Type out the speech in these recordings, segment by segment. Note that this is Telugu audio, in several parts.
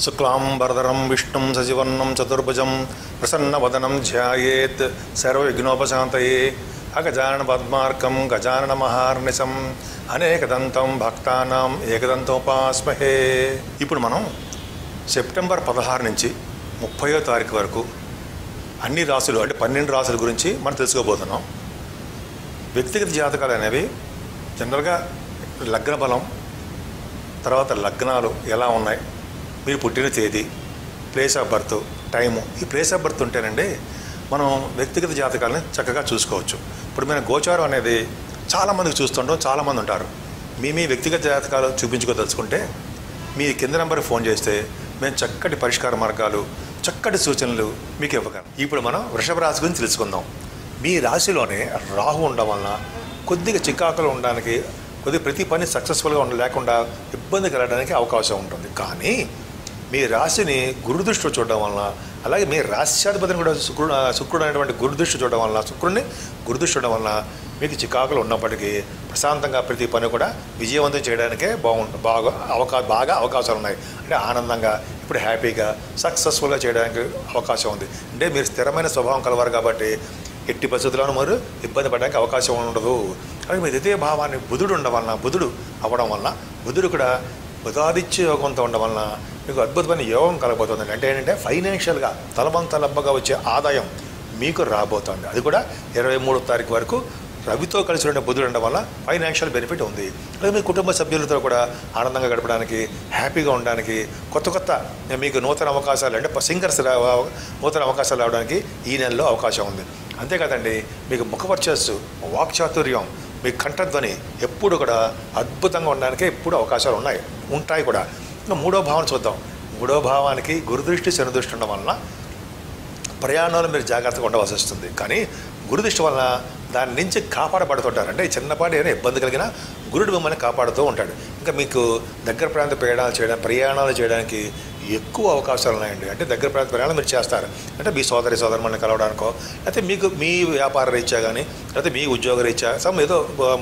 శుక్లాంబరధరం విష్ణుం సజివర్ణం చతుర్భుజం ప్రసన్నవదనం ధ్యాయేత్ సర్వవిఘ్నోపశాంతయే అగజానన పద్మార్కం గజానన మహార్నిశం అనేకదంతం భక్తానాం ఏకదంతోపాస్మహే ఇప్పుడు మనం సెప్టెంబర్ పదహారు నుంచి ముప్పయో తారీఖు వరకు అన్ని రాసులు అంటే పన్నెండు రాసుల గురించి మనం తెలుసుకోబోతున్నాం వ్యక్తిగత జాతకాలు అనేవి జనరల్గా లగ్న బలం తర్వాత లగ్నాలు ఎలా ఉన్నాయి మీరు పుట్టిన తేదీ ప్లేస్ ఆఫ్ బర్త్ టైము ఈ ప్లేస్ ఆఫ్ బర్త్ ఉంటేనండి మనం వ్యక్తిగత జాతకాలని చక్కగా చూసుకోవచ్చు ఇప్పుడు మన గోచారం అనేది చాలామందికి చూస్తుంటాం చాలామంది ఉంటారు మీ మీ వ్యక్తిగత జాతకాలు చూపించుకోదలుచుకుంటే మీ కింద నెంబర్ ఫోన్ చేస్తే మేము చక్కటి పరిష్కార మార్గాలు చక్కటి సూచనలు మీకు ఇవ్వగలం ఇప్పుడు మనం వృషభ రాశి గురించి తెలుసుకుందాం మీ రాశిలోనే రాహు ఉండడం వలన కొద్దిగా చికాకులు ఉండడానికి కొద్దిగా ప్రతి పని సక్సెస్ఫుల్గా ఉండ లేకుండా ఇబ్బంది కలగడానికి అవకాశం ఉంటుంది కానీ మీ రాశిని గురుదృష్టి చూడడం వలన అలాగే మీ రాశ్యాధిపతిని కూడా శుక్రుడు శుక్రుడు అనేటువంటి గురుదృష్టి చూడడం వలన శుక్రుడిని గురుదృష్టి చూడడం వలన మీకు చికాకులు ఉన్నప్పటికీ ప్రశాంతంగా ప్రతి పని కూడా విజయవంతం చేయడానికే బాగుంటుంది బాగా అవకా బాగా అవకాశాలు ఉన్నాయి అంటే ఆనందంగా ఇప్పుడు హ్యాపీగా సక్సెస్ఫుల్గా చేయడానికి అవకాశం ఉంది అంటే మీరు స్థిరమైన స్వభావం కలవారు కాబట్టి ఎట్టి పరిస్థితుల్లోనూ మీరు ఇబ్బంది పడడానికి అవకాశం ఉండదు అలాగే మీ ద్వితీయ భావాన్ని బుధుడు ఉండడం వలన బుధుడు అవ్వడం వలన బుధుడు కూడా బుధాదిత్య యోగంతో ఉండడం వలన మీకు అద్భుతమైన యోగం కలగబోతుంది అంటే ఏంటంటే ఫైనాన్షియల్గా తలబంతలబ్బగా వచ్చే ఆదాయం మీకు రాబోతుంది అది కూడా ఇరవై మూడో తారీఖు వరకు రవితో కలిసి ఉండే బుధుడు ఉండడం వల్ల ఫైనాన్షియల్ బెనిఫిట్ ఉంది అలాగే మీ కుటుంబ సభ్యులతో కూడా ఆనందంగా గడపడానికి హ్యాపీగా ఉండడానికి కొత్త కొత్త మీకు నూతన అవకాశాలు అంటే సింగర్స్ నూతన అవకాశాలు రావడానికి ఈ నెలలో అవకాశం ఉంది అంతేకాదండి మీకు ముఖవర్చస్సు వాక్చాతుర్యం మీ కంఠధ్వని ఎప్పుడు కూడా అద్భుతంగా ఉండడానికి ఎప్పుడు అవకాశాలు ఉన్నాయి ఉంటాయి కూడా ఇంకా మూడో భావన చూద్దాం మూడో భావానికి గురుదృష్టి శనిదృష్టి ఉండడం వలన ప్రయాణాలు మీరు జాగ్రత్తగా ఉండవలసి వస్తుంది కానీ గురుదృష్టి వలన దాని నుంచి కాపాడబడుతుంటారు అంటే చిన్నపాటి ఏదైనా ఇబ్బంది కలిగినా గురుడు మిమ్మల్ని కాపాడుతూ ఉంటాడు ఇంకా మీకు దగ్గర ప్రాంత ప్రయాణాలు చేయడం ప్రయాణాలు చేయడానికి ఎక్కువ అవకాశాలు ఉన్నాయండి అంటే దగ్గర ప్రాంత ప్రయాణాలు మీరు చేస్తారు అంటే మీ సోదరి సోదరుమల్ని కలవడానికో లేకపోతే మీకు మీ వ్యాపార రీత్యా కానీ లేకపోతే మీ ఉద్యోగ రీత్యా సమ్ ఏదో ఆ,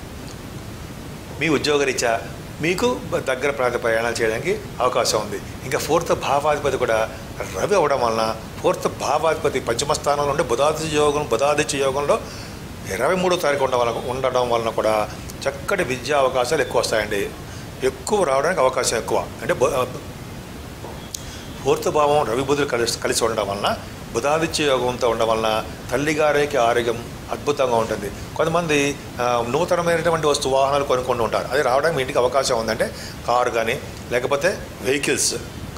మీ ఉద్యోగరీత్యా మీకు దగ్గర ప్రాంత ప్రయాణాలు చేయడానికి అవకాశం ఉంది ఇంకా ఫోర్త్ భావాధిపతి కూడా రవి అవ్వడం వలన ఫోర్త్ భావాధిపతి పంచమ స్థానంలో ఉండే బుధాదిత్య యోగం బుధాదిత్య యోగంలో ఇరవై మూడో తారీఖు ఉండడం వలన ఉండడం వలన కూడా చక్కటి విద్యా అవకాశాలు ఎక్కువ వస్తాయండి ఎక్కువ రావడానికి అవకాశం ఎక్కువ అంటే బు- ఫోర్త్ భావం రవి బుధులు కలిసి కలిసి ఉండడం వలన బుధాదిత్య యోగంతో ఉండడం వలన తల్లిగారికి ఆరోగ్యం అద్భుతంగా ఉంటుంది కొంతమంది ఆ, నూతనమైనటువంటి వస్తు వాహనాలు కొనుక్కుంటూ ఉంటారు అది రావడానికి మీ ఇంటికి అవకాశం ఉందంటే కారు కానీ లేకపోతే వెహికల్స్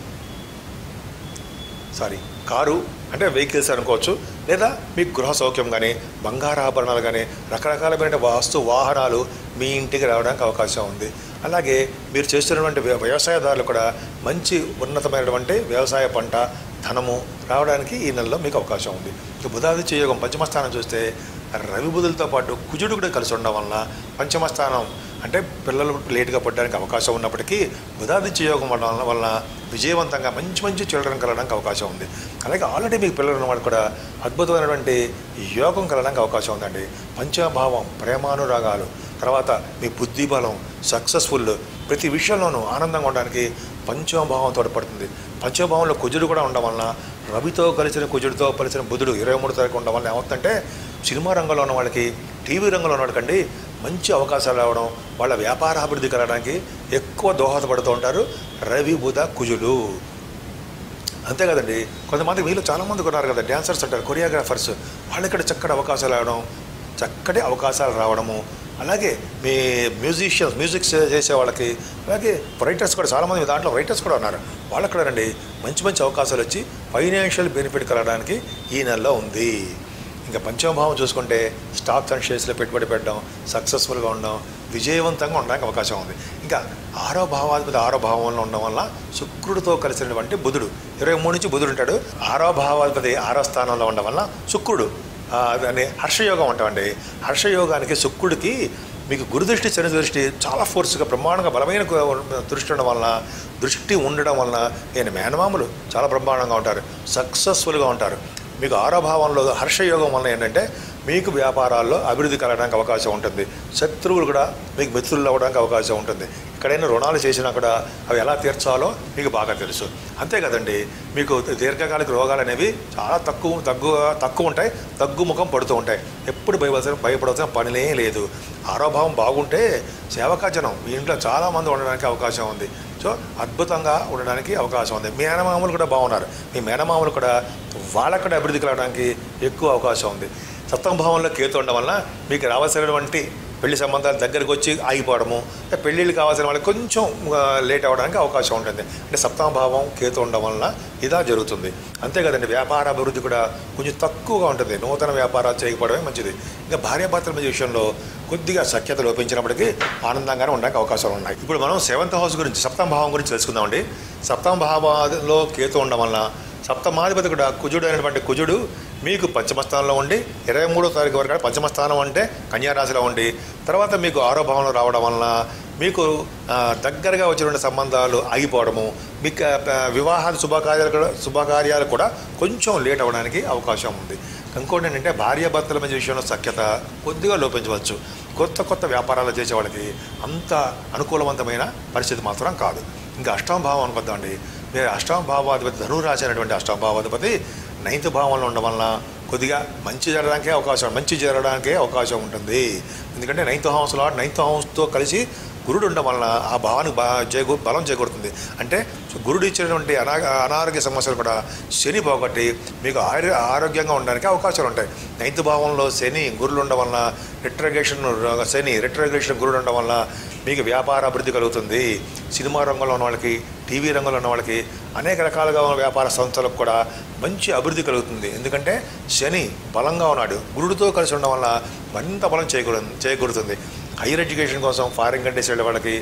సారీ కారు అంటే వెహికల్స్ అనుకోవచ్చు లేదా మీ గృహ సౌఖ్యం కానీ బంగారాభరణాలు కానీ రకరకాలమైన వాస్తు వాహనాలు మీ ఇంటికి రావడానికి అవకాశం ఉంది అలాగే మీరు చేస్తున్నటువంటి వ్య- వ్యవసాయదారులు కూడా మంచి ఉన్నతమైనటువంటి వ్యవసాయ పంట ధనము రావడానికి ఈ నెలలో మీకు అవకాశం ఉంది ఇక బుధాదిత్య యోగం పంచమ స్థానం చూస్తే రవి బుధులతో పాటు కుజుడు కూడా కలిసి ఉండడం వలన పంచమ స్థానం అంటే పిల్లలు లేటుగా పడడానికి అవకాశం ఉన్నప్పటికీ బుధాదిత్య యోగం వలన వలన విజయవంతంగా మంచి మంచి చిల్డ్రన్ కలగడానికి అవకాశం ఉంది అలాగే ఆల్రెడీ మీకు పిల్లలు ఉన్నవాడు కూడా అద్భుతమైనటువంటి యోగం కలగడానికి అవకాశం ఉందండి పంచభావం ప్రేమానురాగాలు తర్వాత మీ బుద్ధి బలం సక్సెస్ఫుల్ ప్రతి విషయంలోనూ ఆనందంగా ఉండడానికి పంచమభావం తోడ్పడుతుంది పంచమభావంలో కుజుడు కూడా ఉండడం వలన రవితో కలిసిన కుజుడితో కలిసిన బుధుడు ఇరవై మూడు తారీఖు ఉండడం వల్ల ఏమవుతుందంటే సినిమా రంగంలో ఉన్న వాళ్ళకి టీవీ రంగంలో ఉన్న వాళ్ళకండి మంచి అవకాశాలు రావడం వాళ్ళ వ్యాపార అభివృద్ధి కలగడానికి ఎక్కువ దోహదపడుతూ ఉంటారు రవి బుధ కుజులు అంతే కదండి కొంతమంది వీళ్ళు చాలామంది ఉన్నారు కదా డ్యాన్సర్స్ అంటారు కొరియోగ్రాఫర్స్ వాళ్ళకి ఇక్కడ చక్కటి అవకాశాలు రావడం చక్కటి అవకాశాలు రావడము అలాగే మీ మ్యూజిషియన్స్ మ్యూజిక్ చే- చేసే వాళ్ళకి అలాగే రైటర్స్ కూడా చాలామంది దాంట్లో రైటర్స్ కూడా ఉన్నారు వాళ్ళకి కూడా రండి మంచి మంచి అవకాశాలు వచ్చి ఫైనాన్షియల్ బెనిఫిట్ కలగడానికి ఈ నెలలో ఉంది ఇంకా పంచమభావం చూసుకుంటే స్టాక్స్ అండ్ షేర్స్లో పెట్టుబడి పెట్టడం సక్సెస్ఫుల్గా ఉండడం విజయవంతంగా ఉండడానికి అవకాశం ఉంది ఇంకా ఆరో భావాధిపతి ఆరో భావంలో ఉండడం వల్ల శుక్రుడితో కలిసినటువంటి బుధుడు ఇరవై మూడు నుంచి బుధుడు ఉంటాడు ఆరో భావాధిపతి ఆరో స్థానంలో ఉండడం వల్ల శుక్రుడు ఆ, దాన్ని హర్షయోగం అంటామండి హర్షయోగానికి శుక్రుడికి మీకు గురుదృష్టి శని దృష్టి చాలా ఫోర్స్గా బ్రహ్మాండంగా బలమైన గు- దృష్టి ఉండడం వలన దృష్టి ఉండడం వలన నేను మేనమామలు చాలా బ్రహ్మాండంగా ఉంటారు సక్సెస్ఫుల్గా ఉంటారు మీకు ఆరో భావంలో హర్షయోగం వలన ఏంటంటే మీకు వ్యాపారాల్లో అభివృద్ధి కలగడానికి అవకాశం ఉంటుంది శత్రువులు కూడా మీకు మిత్రులు అవ్వడానికి అవకాశం ఉంటుంది ఎక్కడైనా రుణాలు చేసినా కూడా అవి ఎలా తీర్చాలో మీకు బాగా తెలుసు అంతే కదండి మీకు దీర్ఘకాలిక రోగాలు అనేవి చాలా తక్కువ తగ్గు తక్కువ ఉంటాయి తగ్గుముఖం పడుతూ ఉంటాయి ఎప్పుడు భయపడాల్సిన భయపడాల్సిన పనిలే లేదు ఆరోభావం బాగుంటే సేవకాజనం మీ ఇంట్లో చాలామంది ఉండడానికి అవకాశం ఉంది సో అద్భుతంగా ఉండడానికి అవకాశం ఉంది మీ మేనమామలు కూడా బాగున్నారు మీ మేనమామలు కూడా వాళ్ళకు కూడా అభివృద్ధి కలగడానికి ఎక్కువ అవకాశం ఉంది సప్తమ భావంలో కేతు ఉండడం వల్ల మీకు రావాల్సినటువంటి పెళ్లి సంబంధాలు దగ్గరికి వచ్చి ఆగిపోవడము అంటే పెళ్ళిళ్ళు కావాల్సిన వాళ్ళకి కొంచెం ఆ, లేట్ అవ్వడానికి అవకాశం ఉంటుంది అంటే సప్తమ భావం కేతు ఉండడం వలన ఇదా జరుగుతుంది అంతే కదండి వ్యాపార అభివృద్ధి కూడా కొంచెం తక్కువగా ఉంటుంది నూతన వ్యాపారాలు చేయకపోవడమే మంచిది ఇంకా భార్యాభర్తల మధ్య విషయంలో కొద్దిగా సఖ్యత లోపించినప్పటికీ ఆనందంగానే ఉండడానికి అవకాశాలు ఉన్నాయి ఇప్పుడు మనం సెవెంత్ హౌస్ గురించి సప్తమ భావం గురించి తెలుసుకుందామండి సప్తమ భావంలో కేతు ఉండడం వలన సప్తమాధిపతి కూడా కుజుడు అయినటువంటి కుజుడు మీకు పంచమ స్థానంలో ఉండి ఇరవై మూడో తారీఖు వరకు పంచమ స్థానం అంటే కన్యారాశిలో ఉండి తర్వాత మీకు ఆరో భావంలో రావడం వలన మీకు ఆ, దగ్గరగా వచ్చిన సంబంధాలు ఆగిపోవడము మీకు ఆ, వివాహాది శుభకార్యాలు కూడా శుభకార్యాలు కూడా కొంచెం లేట్ అవ్వడానికి అవకాశం ఉంది ఇంకోటి ఏంటంటే భార్యాభర్తల మధ్య విషయంలో సఖ్యత కొద్దిగా లోపించవచ్చు కొత్త కొత్త వ్యాపారాలు చేసే వాళ్ళకి అంత అనుకూలవంతమైన పరిస్థితి మాత్రం కాదు ఇంకా అష్టమ భావం అనుకొద్దామండి మీరు అష్టమ భావాధిపతి ధనురాశి అనేటువంటి అష్టమ భావాధిపతి నైన్త్ భావంలో ఉండడం వలన కొద్దిగా మంచి జరగడానికే అవకాశం మంచి జరగడానికే అవకాశం ఉంటుంది ఎందుకంటే నైన్త్ హౌస్లో నైన్త్ హౌస్తో కలిసి గురుడు ఉండడం వలన ఆ భావానికి బా చేకూ బలం చేకూరుతుంది అంటే గురుడు ఇచ్చినటువంటి అనా అనారోగ్య సమస్యలు కూడా శని పోగొట్టి మీకు ఆరో ఆరోగ్యంగా ఉండడానికి అవకాశాలు ఉంటాయి నైన్త్ భావంలో శని గురులు ఉండడం వలన రిట్రగేషన్ శని రిట్రగేషన్ గురుడు ఉండడం వలన మీకు వ్యాపార అభివృద్ధి కలుగుతుంది సినిమా రంగంలో ఉన్న వాళ్ళకి టీవీ రంగంలో ఉన్న వాళ్ళకి అనేక రకాలుగా ఉన్న వ్యాపార సంస్థలకు కూడా మంచి అభివృద్ధి కలుగుతుంది ఎందుకంటే శని బలంగా ఉన్నాడు గురుడితో కలిసి ఉండడం వల్ల మరింత బలం చేకూరు చేకూరుతుంది హైయర్ ఎడ్యుకేషన్ కోసం ఫారిన్ కంట్రీస్ వెళ్ళే వాళ్ళకి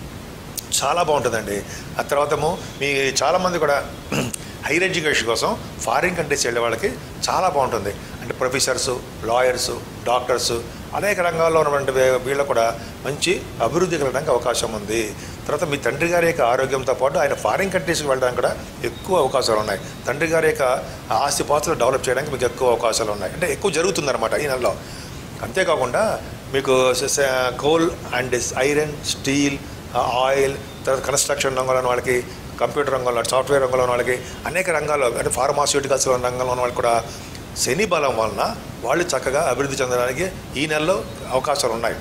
చాలా బాగుంటుందండి ఆ తర్వాత ఏమో మీ చాలామంది కూడా హైయర్ ఎడ్యుకేషన్ కోసం ఫారిన్ కంట్రీస్ వెళ్ళే వాళ్ళకి చాలా బాగుంటుంది అంటే ప్రొఫెసర్సు లాయర్సు డాక్టర్సు అనేక రంగాల్లో ఉన్నటువంటి వీ- వీళ్ళకు కూడా మంచి అభివృద్ధి కలగడానికి అవకాశం ఉంది తర్వాత మీ తండ్రి గారి యొక్క ఆరోగ్యంతో పాటు ఆయన ఫారిన్ కంట్రీస్కి వెళ్ళడానికి కూడా ఎక్కువ అవకాశాలు ఉన్నాయి తండ్రి గారి యొక్క ఆస్తిపాస్తులు డెవలప్ చేయడానికి మీకు ఎక్కువ అవకాశాలు ఉన్నాయి అంటే ఎక్కువ జరుగుతుందన్నమాట ఈ నెలలో అంతేకాకుండా మీకు coal and iron steel oil తర్వాత కన్స్ట్రక్షన్ రంగంలో ఉన్న వాళ్ళకి కంప్యూటర్ రంగంలో సాఫ్ట్వేర్ రంగంలో ఉన్న వాళ్ళకి అనేక రంగాల్లో అంటే ఫార్మాస్యూటికల్స్ రంగంలో ఉన్న వాళ్ళకి కూడా శని బలం వలన వాళ్ళు చక్కగా అభివృద్ధి చెందడానికి ఈ నెలలో అవకాశాలు ఉన్నాయి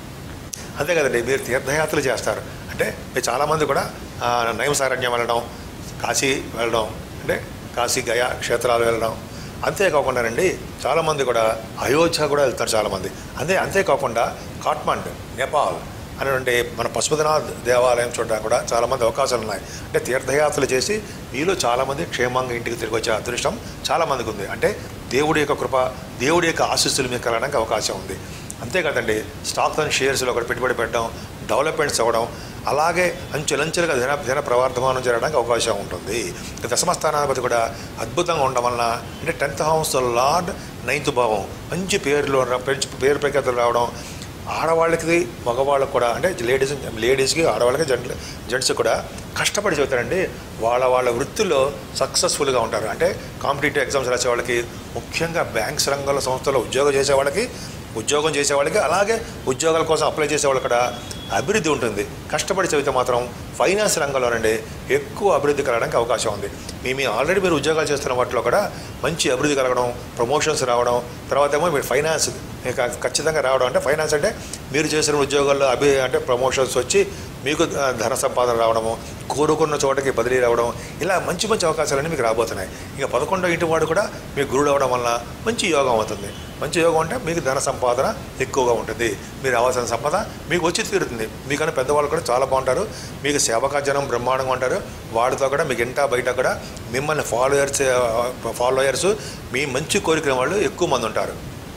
అంతే కదండి మీరు తీర్థయాత్రలు చేస్తారు అంటే మీరు చాలామంది కూడా ఆ, నైమసారణ్యం వెళ్ళడం కాశీ వెళ్ళడం అంటే కాశీ గయా క్షేత్రాలు వెళ్ళడం అంతేకాకుండానండి చాలామంది కూడా అయోధ్య కూడా వెళ్తారు చాలామంది అంతే అంతేకాకుండా కాట్మండ్ నేపాల్ అనేటువంటి మన పశుపతినాథ్ దేవాలయం చూడడానికి కూడా చాలామంది అవకాశాలు ఉన్నాయి అంటే తీర్థయాత్రలు చేసి మీలో చాలామంది క్షేమంగా ఇంటికి తిరిగి వచ్చే అదృష్టం చాలామందికి ఉంది అంటే దేవుడి యొక్క కృప దేవుడి యొక్క ఆశీస్సులు మీకు కలగడానికి అవకాశం ఉంది అంతే కదండి స్టాక్స్ అండ్ షేర్స్లో కూడా పెట్టుబడి పెట్టడం డెవలప్మెంట్స్ అవ్వడం అలాగే అంచెలంచెలుగా ధన ధన ప్రవర్ధమానం జరగడానికి అవకాశం ఉంటుంది ఇక దశమ స్థానాధిపతి కూడా అద్భుతంగా ఉండడం వలన అంటే టెన్త్ హౌస్ లార్డ్ నైన్త్ భావం మంచి పేరులో రా- మంచి పేరు ప్రఖ్యాతులు రావడం ఆడవాళ్ళకి మగవాళ్ళకి కూడా అంటే లేడీస్ లేడీస్కి ఆడవాళ్ళకి జెంట్ జెంట్స్ కూడా కష్టపడి చదువుతారండి వాళ్ళ వాళ్ళ వృత్తిలో సక్సెస్ఫుల్గా ఉంటారు అంటే కాంపిటేటివ్ ఎగ్జామ్స్ రాసే వాళ్ళకి ముఖ్యంగా బ్యాంక్స్ రంగంలో సంస్థలో ఉద్యోగం చేసే వాళ్ళకి ఉద్యోగం చేసే వాళ్ళకి అలాగే ఉద్యోగాల కోసం అప్లై చేసే వాళ్ళకి కూడా అభివృద్ధి ఉంటుంది కష్టపడి చదివితే మాత్రం ఫైనాన్స్ రంగంలోనండి ఎక్కువ అభివృద్ధి కలగడానికి అవకాశం ఉంది మీ మీ ఆల్రెడీ మీరు ఉద్యోగాలు చేస్తున్న వాటిలో కూడా మంచి అభివృద్ధి కలగడం ప్రమోషన్స్ రావడం తర్వాత ఏమో మీరు ఫైనాన్స్ మీకు ఖచ్చితంగా రావడం అంటే ఫైనాన్స్ అంటే మీరు చేసిన ఉద్యోగాల్లో అభి అంటే ప్రమోషన్స్ వచ్చి మీకు ఆ, ధన సంపాదన రావడము కోరుకున్న చోటకి బదిలీ రావడం ఇలా మంచి మంచి అవకాశాలన్నీ మీకు రాబోతున్నాయి ఇక పదకొండో ఇంటి వాడు కూడా మీకు గురుడు అవడం వల్ల మంచి యోగం అవుతుంది మంచి యోగం అంటే మీకు ధన సంపాదన ఎక్కువగా ఉంటుంది మీరు రావాల్సిన సంపద మీకు వచ్చి తీరుతుంది మీకన్నా పెద్దవాళ్ళు కూడా చాలా బాగుంటారు మీకు సేవకా జనం బ్రహ్మాండంగా ఉంటారు వాడితో కూడా మీకు ఇంటా బయట కూడా మిమ్మల్ని ఫాలోయర్స్ ఫాలోయర్స్ మీ మంచి కోరికల వాళ్ళు ఎక్కువ మంది ఉంటారు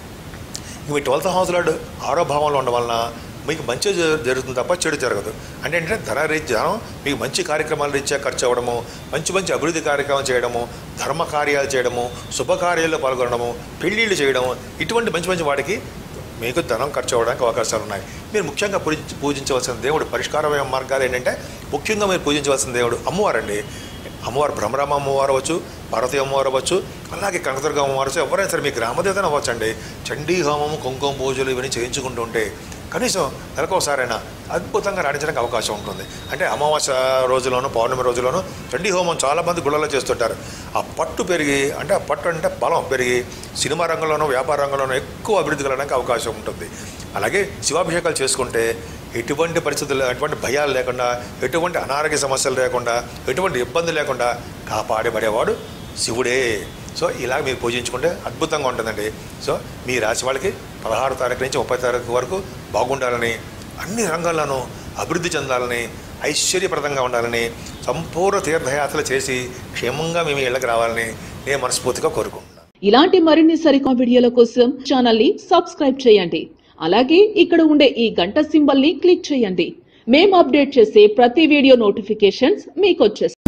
ఇంక మీ ట్వెల్త్ హౌస్ లాడ్ ఆరో భావంలో ఉండడం వలన మీకు మంచి జ- జరుగుతుంది తప్ప చెడు జరగదు అంటే ఏంటంటే ధన రీత్యా మీకు మంచి కార్యక్రమాల రీత్యా ఖర్చు అవ్వడము మంచి మంచి అభివృద్ధి కార్యక్రమం చేయడము ధర్మ కార్యాలు చేయడము శుభకార్యాల్లో పాల్గొనడము పెళ్ళిళ్ళు చేయడము ఇటువంటి మంచి మంచి వాటికి మీకు ధనం ఖర్చు అవ్వడానికి అవకాశాలు ఉన్నాయి మీరు ముఖ్యంగా పూజించ పూజించవలసిన దేవుడు పరిష్కారమైన మార్గాలు ఏంటంటే ముఖ్యంగా మీరు పూజించవలసిన దేవుడు అమ్మవారండి అమ్మవారు భ్రమరామ అమ్మవారు అవ్వచ్చు పార్వతి అమ్మవారు అవ్వచ్చు అలాగే కనకదుర్గ అమ్మవారు అవ్వచ్చు ఎవరైనా సరే మీ గ్రామదేవతను అవ్వచ్చు అండి చండీ హోమము కుంకుమ పూజలు ఇవన్నీ చేయించుకుంటూ ఉంటే కనీసం నెలకోసారైనా అద్భుతంగా రాణించడానికి అవకాశం ఉంటుంది అంటే అమావాస్య రోజులోను పౌర్ణమి రోజులోను చండీ హోమం చాలామంది గుళ్ళలో చేస్తుంటారు ఆ పట్టు పెరిగి అంటే ఆ పట్టు అంటే బలం పెరిగి సినిమా రంగంలోనూ వ్యాపార రంగంలోనూ ఎక్కువ అభివృద్ధి కలగడానికి అవకాశం ఉంటుంది అలాగే శివాభిషేకాలు చేసుకుంటే ఎటువంటి పరిస్థితులు ఎటువంటి భయాలు లేకుండా ఎటువంటి అనారోగ్య సమస్యలు లేకుండా ఎటువంటి ఇబ్బంది లేకుండా కాపాడబడేవాడు శివుడే సో ఇలా మీరు పూజించుకుంటే అద్భుతంగా ఉంటుందండి సో మీ రాశి వాళ్ళకి పదహారు తారీఖు నుంచి ముప్పై తారీఖు వరకు బాగుండాలని అన్ని రంగాల్లోనూ అభివృద్ధి చెందాలని ఐశ్వర్యప్రదంగా ఉండాలని సంపూర్ణ తీర్థయాత్రలు చేసి క్షేమంగా మేము ఇళ్ళకి రావాలని నేను మనస్ఫూర్తిగా కోరుకుంటున్నాను ఇలాంటి మరిన్ని సరికొత్త వీడియోల కోసం ఛానల్ ని సబ్స్క్రైబ్ చేయండి అలాగే ఇక్కడ ఉండే ఈ గంట సింబల్ ని క్లిక్ చేయండి మేము అప్డేట్ చేసే ప్రతి వీడియో నోటిఫికేషన్స్ మీకు వచ్చేస్తాయి